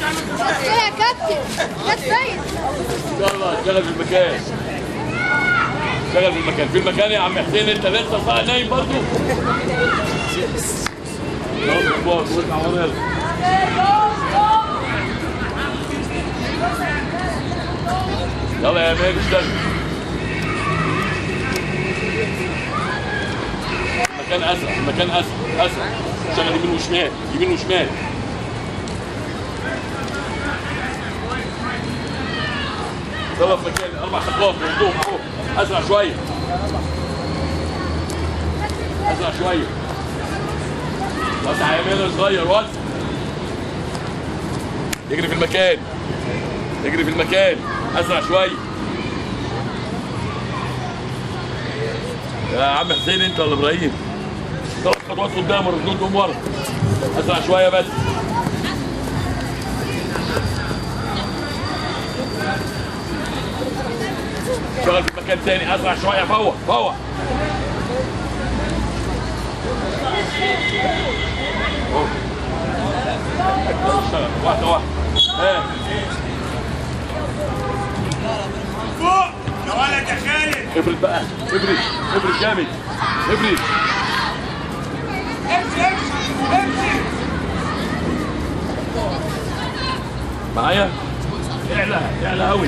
يا كابتن كابتن سيد يلا اشتغل في المكان اشتغل في المكان في المكان يا عم حسين انت لسه صاحي نايم برضه يلا كبار واطلع ورا يلا يلا يا مان اشتغل المكان اسرع المكان اسرع اسرع اشتغل يمين وشمال يمين وشمال يلا في مكان اربع خطوات مظبوط فوق اسرع شويه اسرع شويه وسع يمين صغير وسع يجري في المكان يجري في المكان اسرع شويه يا عم حسين انت ولا ابراهيم ثلاث خطوات قدام ورجلكم ورا اسرع شويه بس اشتغل في مكان تاني اسرع شويه فوق فوق أوه. اشتغل واحده واحده ها فوق يا ولد يا خالد افرد بقى افرد افرد جامد افرد امشي امشي امشي معايا اعلى اعلى قوي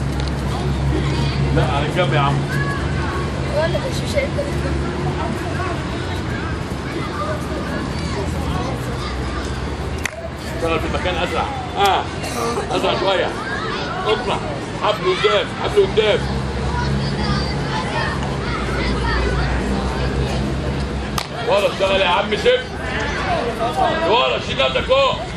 لا على الجنب يا عم ولا مش مش هيقدر اشتغل في المكان اسرع اه اسرع شويه اطلع حبل قدام حبل قدام ورا اشتغل يا عم شف ورا شيل نفسك فوق